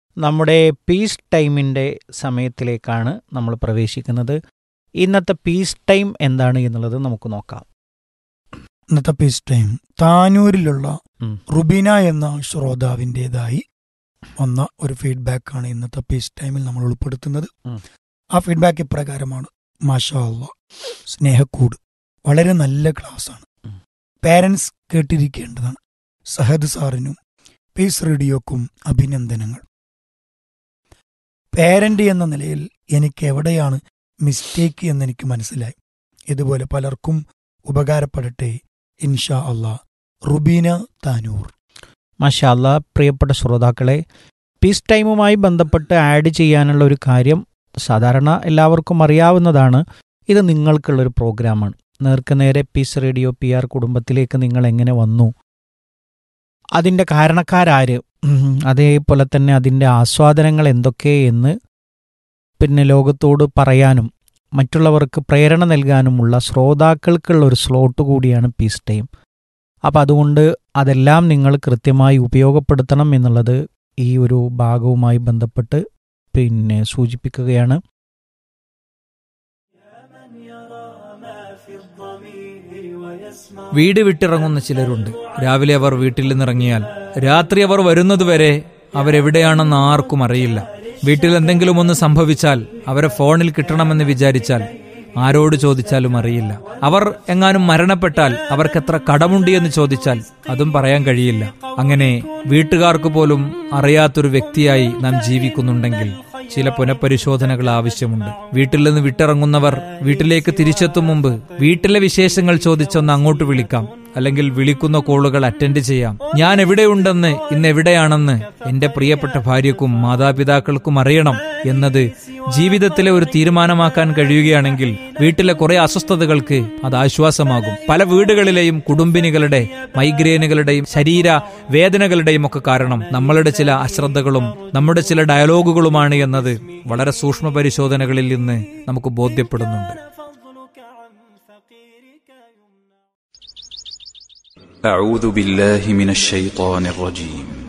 നമ്മുടെ പീസ് ടൈമിൻ്റെ സമയത്തിലേക്കാണ് നമ്മൾ പ്രവേശിക്കുന്നത് ഇന്നത്തെ പീസ് ടൈം എന്താണ് എന്നുള്ളത് നമുക്ക് നോക്കാം ഇന്നത്തെ പീസ് ടൈം താനൂരിലുള്ള ഉം. റുബീന എന്ന ശ്രോതാവിൻ്റെതായി വന്ന ഒരു ഫീഡ്ബാക്കാണ് ഇന്നത്തെ പീസ് ടൈമിൽ നമ്മൾ ഉൾപ്പെടുത്തുന്നത് ഉം. ആ ഫീഡ്ബാക്ക് ഇപ്രകാരമാണ് മാഷാ അള്ളാ സ്നേഹക്കൂട് വളരെ നല്ല ക്ലാസ്സാണ് ഉം. പാരൻസ് കേട്ടിരിക്കേണ്ടതാണ് സഹദ് സാറിനും പീസ് റേഡിയോക്കും അഭിനന്ദനങ്ങൾ പാരന്റ് എന്ന നിലയിൽ എനിക്ക് എവിടെയാണ് മിസ്റ്റേക്ക് എന്നെനിക്ക് മനസ്സിലായി ഇതുപോലെ പലർക്കും ഉപകാരപ്പെടട്ടെ ഇൻഷാ അള്ളാ റുബീന താനൂർ മഷാല്ല പ്രിയപ്പെട്ട ശ്രോതാക്കളെ പീസ് ടൈമുമായി ബന്ധപ്പെട്ട് ആഡ് ചെയ്യാനുള്ള ഒരു കാര്യം സാധാരണ എല്ലാവർക്കും അറിയാവുന്നതാണ് ഇത് നിങ്ങൾക്കുള്ളൊരു പ്രോഗ്രാമാണ് നേർക്കുനേരെ പീസ് റേഡിയോ പി ആർ കുടുംബത്തിലേക്ക് നിങ്ങൾ എങ്ങനെ വന്നു അതിൻ്റെ കാരണക്കാരാര് ഉം, അതേപോലെ തന്നെ അതിൻ്റെ ആസ്വാദനങ്ങൾ എന്തൊക്കെ എന്ന് പിന്നെ ലോകത്തോട് പറയാനും മറ്റുള്ളവർക്ക് പ്രേരണ നൽകാനുമുള്ള ശ്രോതാക്കൾക്കുള്ള ഒരു സ്ലോട്ട് കൂടിയാണ് പീസ് ടൈം അപ്പം അതുകൊണ്ട് അതെല്ലാം നിങ്ങൾ കൃത്യമായി ഉപയോഗപ്പെടുത്തണം എന്നുള്ളത് ഈ ഒരു ഭാഗവുമായി ബന്ധപ്പെട്ട് പിന്നെ സൂചിപ്പിക്കുകയാണ് വീട് വിട്ടിറങ്ങുന്ന ചിലരുണ്ട് രാവിലെ അവർ വീട്ടിൽ നിന്നിറങ്ങിയാൽ രാത്രി അവർ വരുന്നതുവരെ അവരെവിടെയാണെന്ന് ആർക്കും അറിയില്ല വീട്ടിൽ എന്തെങ്കിലും ഒന്ന് സംഭവിച്ചാൽ അവരെ ഫോണിൽ കിട്ടണമെന്ന് വിചാരിച്ചാൽ ആരോട് ചോദിച്ചാലും അറിയില്ല അവർ എങ്ങാനും മരണപ്പെട്ടാൽ അവർക്ക് എത്ര കടമുണ്ട് എന്ന് ചോദിച്ചാൽ അതും പറയാൻ കഴിയില്ല അങ്ങനെ വീട്ടുകാർക്ക് പോലും അറിയാത്തൊരു വ്യക്തിയായി നാം ജീവിക്കുന്നുണ്ടെങ്കിൽ ചില പുനഃപരിശോധനകൾ ആവശ്യമുണ്ട് വീട്ടിൽ നിന്ന് വിട്ടിറങ്ങുന്നവർ വീട്ടിലേക്ക് തിരിച്ചെത്തും മുമ്പ് വീട്ടിലെ വിശേഷങ്ങൾ ചോദിച്ചൊന്ന് അങ്ങോട്ട് വിളിക്കാം അല്ലെങ്കിൽ വിളിക്കുന്ന കോളുകൾ അറ്റൻഡ് ചെയ്യാം ഞാൻ എവിടെയുണ്ടെന്ന് ഇന്ന് എവിടെയാണെന്ന് എന്റെ പ്രിയപ്പെട്ട ഭാര്യക്കും മാതാപിതാക്കൾക്കും അറിയണം എന്നത് ജീവിതത്തിലെ ഒരു തീരുമാനമാക്കാൻ കഴിയുകയാണെങ്കിൽ വീട്ടിലെ കുറെ അസ്വസ്ഥതകൾക്ക് അത് ആശ്വാസമാകും പല വീടുകളിലെയും കുടുംബിനികളുടെ മൈഗ്രെയിനുകളുടെയും ശരീര വേദനകളുടെയും ഒക്കെ കാരണം നമ്മളുടെ ചില അശ്രദ്ധകളും നമ്മുടെ ചില ഡയലോഗുകളുമാണ് എന്നത് വളരെ സൂക്ഷ്മ പരിശോധനകളിൽ നിന്ന് നമുക്ക് ബോധ്യപ്പെടുന്നുണ്ട് أعوذ بالله من الشيطان الرجيم